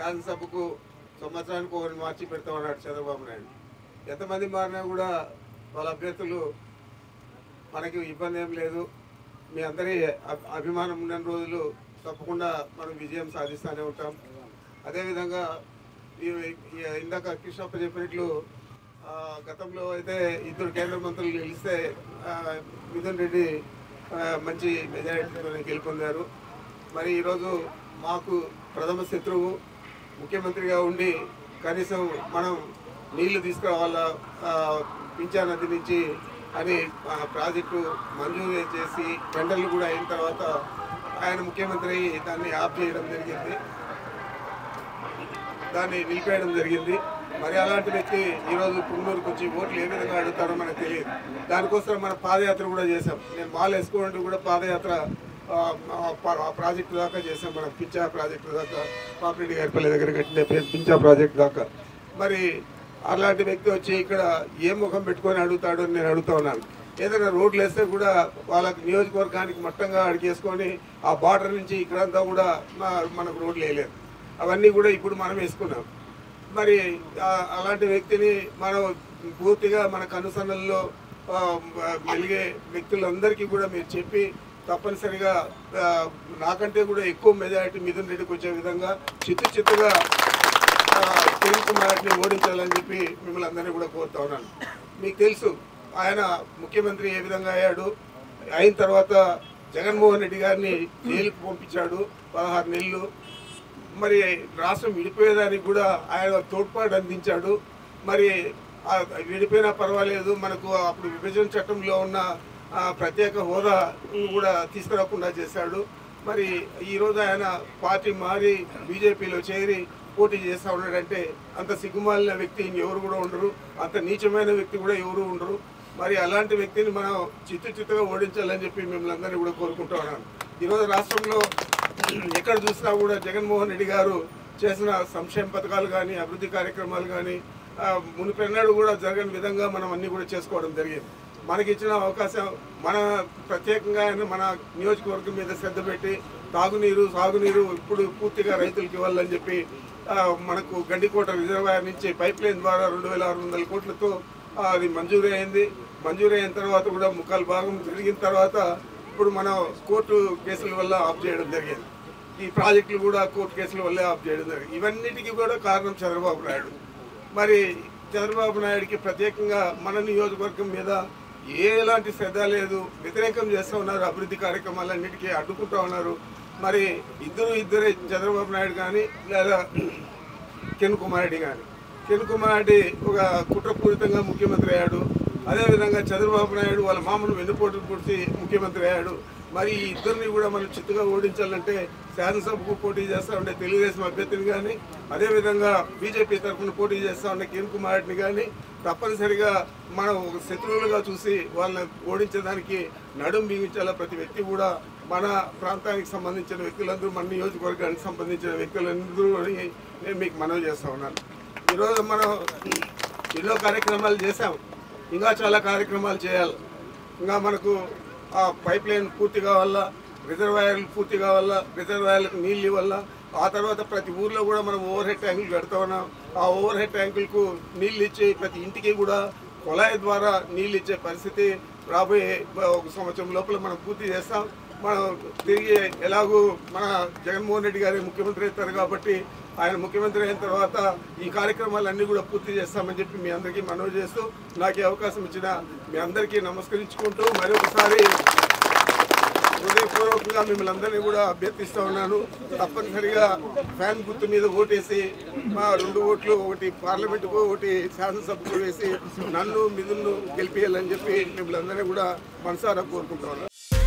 శాసనసభకు సంవత్సరానికి ఒకరిని మార్చి పెడతామన్నాడు చంద్రబాబు నాయుడు ఎంతమంది మారినా కూడా వాళ్ళ అభ్యర్థులు మనకి ఇబ్బంది ఏం లేదు మీ అందరి అభి- అభిమానం ఉన్న రోజులు తప్పకుండా మనం విజయం సాధిస్తూనే ఉంటాం అదేవిధంగా ఈ- ఈ ఇందాక కృష్ణప్ప చెప్పినట్లు ఆ, గతంలో అయితే ఇద్దరు కేంద్ర మంత్రులు గెలిస్తే ఆ, మిథున్ రెడ్డి ఆ, మంచి మెజారిటీతో గెలుపొందారు మరి ఈరోజు మాకు ప్రథమ శత్రువు ముఖ్యమంత్రిగా ఉండి కనీసం మనం నీళ్లు తీసుకురావాలా ఆ, పింఛా నది నుంచి అని ఆ, ప్రాజెక్టు మంజూరు చేసి టెండర్లు కూడా అయిన తర్వాత ఆయన ముఖ్యమంత్రి అయ్యి దాన్ని ఆఫ్ చేయడం జరిగింది దాన్ని నిలిపేయడం జరిగింది మరి అలాంటి వ్యక్తి ఈరోజు పుంగూరుకు వచ్చి ఓట్లు ఏ విధంగా అడుగుతారో మనకు తెలియదు దానికోసం మనం పాదయాత్ర కూడా చేసాం నేను మాల వేసుకోవడం కూడా పాదయాత్ర ఆ, ఆ, ప- ఆ ప్రాజెక్టు దాకా చేసాం మనం పించా ప్రాజెక్టు దాకా పాపిరెడ్డి గారిపల్లి దగ్గర కట్టిన పి- పించా ప్రాజెక్టు దాకా మరి అలాంటి వ్యక్తి వచ్చి ఇక్కడ ఏ ముఖం పెట్టుకొని అడుగుతాడో అని నేను అడుగుతా ఉన్నాను ఏదైనా రోడ్లు వేస్తే కూడా వాళ్ళకి నియోజకవర్గానికి మట్టంగా అడిగేసుకొని ఆ బార్డర్ నుంచి ఇక్కడంతా కూడా మా- మనకు రోడ్లు వేయలేదు అవన్నీ కూడా ఇప్పుడు మనం వేసుకున్నాం మరి ఆ- అలాంటి వ్యక్తిని మనం పూర్తిగా మన కనుసన్నల్లో ఆ, మెలిగే వ్యక్తులందరికీ కూడా మీరు చెప్పి తప్పనిసరిగా ఆ, నాకంటే కూడా ఎక్కువ మెజారిటీ మిథున్ రెడ్డికి వచ్చే విధంగా చిత్తు చిత్తుగా ఆ, కిరణ్ కుమార్ని ఓడించాలని చెప్పి మిమ్మల్ని అందరినీ కూడా కోరుతా ఉన్నాను మీకు తెలుసు ఆయన ముఖ్యమంత్రి ఏ విధంగా అయ్యాడు అయిన తర్వాత జగన్మోహన్ రెడ్డి గారిని జైలుకు పంపించాడు పదహారు నెలలు మరి రాష్ట్రం విడిపోయేదానికి కూడా ఆయన తోడ్పాటు అందించాడు మరి ఆ విడిపోయినా పర్వాలేదు మనకు అప్పుడు విభజన చట్టంలో ఉన్న ఆ, ప్రత్యేక హోదా కూడా తీసుకురాకుండా చేశాడు మరి ఈరోజు ఆయన పార్టీ మారి బీజేపీలో చేరి పోటీ చేస్తూ ఉన్నాడంటే అంత సిగ్గుమాలిన వ్యక్తి ఇంకెవరు కూడా ఉండరు అంత నీచమైన వ్యక్తి కూడా ఎవరు ఉండరు మరి అలాంటి వ్యక్తిని మనం చిత్తు చిత్తుగా ఓడించాలని చెప్పి మిమ్మల్ని అందరినీ కూడా కోరుకుంటా ఉన్నాను ఈరోజు రాష్ట్రంలో ఎక్కడ చూసినా కూడా జగన్మోహన్ రెడ్డి గారు చేసిన సంక్షేమ పథకాలు కానీ అభివృద్ధి కార్యక్రమాలు కానీ మునిపెన్నడు కూడా జరగని విధంగా మనం అన్ని కూడా చేసుకోవడం జరిగింది మనకి ఇచ్చిన అవకాశం మన ప్రత్యేకంగా ఆయన మన నియోజకవర్గం మీద శ్రద్ధ పెట్టి తాగునీరు సాగునీరు ఇప్పుడు పూర్తిగా రైతులకు ఇవ్వాలని చెప్పి ఆ, మనకు గండికోట రిజర్వాయర్ నుంచి పైప్ లైన్ ద్వారా రెండు వేల ఆరు వందల కోట్లతో ఆ, అది మంజూరు అయింది మంజూరు అయిన తర్వాత కూడా ముక్కలు భాగం జరిగిన తర్వాత ఇప్పుడు మనం కోర్టు కేసుల వల్ల ఆఫ్ చేయడం జరిగింది ఈ ప్రాజెక్టులు కూడా కోర్టు కేసుల వల్లే ఆఫ్ చేయడం జరిగింది ఇవన్నిటికీ కూడా కారణం చంద్రబాబు నాయుడు మరి చంద్రబాబు నాయుడికి ప్రత్యేకంగా మన నియోజకవర్గం మీద ఎలాంటి శ్రద్ధ లేదు వ్యతిరేకం చేస్తూ ఉన్నారు అభివృద్ధి కార్యక్రమాలన్నిటికీ అడ్డుకుంటూ ఉన్నారు మరి ఇద్దరు ఇద్దరే చంద్రబాబు నాయుడు కానీ లేదా కిరణ్ కుమార్ రెడ్డి కానీ కిరణ్ కుమార్ రెడ్డి ఒక కుట్రపూరితంగా ముఖ్యమంత్రి అయ్యాడు అదేవిధంగా చంద్రబాబు నాయుడు వాళ్ళ మామూలు వెన్నుపోటు పూర్తి ముఖ్యమంత్రి అయ్యాడు మరి ఈ ఇద్దరిని కూడా మనం చిత్తుగా ఓడించాలంటే శాసనసభకు పోటీ చేస్తా ఉండే తెలుగుదేశం అభ్యర్థిని కానీ అదేవిధంగా బీజేపీ తరఫున పోటీ చేస్తా ఉండే కిరణ్ కుమార్ రెడ్డిని కానీ తప్పనిసరిగా మనం ఒక శత్రువులుగా చూసి వాళ్ళని ఓడించడానికి నడుం బిగించాల ప్రతి వ్యక్తి కూడా మన ప్రాంతానికి సంబంధించిన వ్యక్తులందరూ మన నియోజకవర్గానికి సంబంధించిన వ్యక్తులందరూ అని నేను మీకు మనవి చేస్తా ఉన్నాను ఈరోజు మనం ఎన్నో కార్యక్రమాలు చేశాం ఇంకా చాలా కార్యక్రమాలు చేయాలి ఇంకా మనకు ఆ పైప్ లైన్ పూర్తి కావాలా రిజర్వాయర్లు పూర్తి కావాలా రిజర్వాయర్లకు నీళ్ళు ఇవ్వాలా ఆ తర్వాత ప్రతి ఊర్లో కూడా మనం ఓవర్ హెడ్ ట్యాంకులు కడతా ఉన్నాం ఆ ఓవర్ హెడ్ ట్యాంకులకు నీళ్ళు ఇచ్చి ప్రతి ఇంటికి కూడా కుళాయి ద్వారా నీళ్ళు ఇచ్చే పరిస్థితి రాబోయే ఒక సంవత్సరం లోపల మనం పూర్తి చేస్తాం మనం తిరిగి ఎలాగూ మన జగన్మోహన్ రెడ్డి గారి ముఖ్యమంత్రి అవుతారు కాబట్టి ఆయన ముఖ్యమంత్రి అయిన తర్వాత ఈ కార్యక్రమాలన్నీ కూడా పూర్తి చేస్తామని చెప్పి మీ అందరికీ మనవి చేస్తూ నాకు ఈ అవకాశం ఇచ్చిన మీ అందరికీ నమస్కరించుకుంటూ మరొకసారి హృదయపూర్వకంగా మిమ్మల్ని అందరినీ కూడా అభ్యర్థిస్తా ఉన్నాను తప్పనిసరిగా ఫ్యాన్ గుర్తు మీద ఓటేసి మా రెండు ఓట్లు ఒకటి పార్లమెంటుకు ఒకటి శాసనసభకు వేసి నన్ను మిథున్ను గెలిపియాలని చెప్పి మిమ్మల్ని అందరినీ కూడా మనసారా కోరుకుంటా ఉన్నాను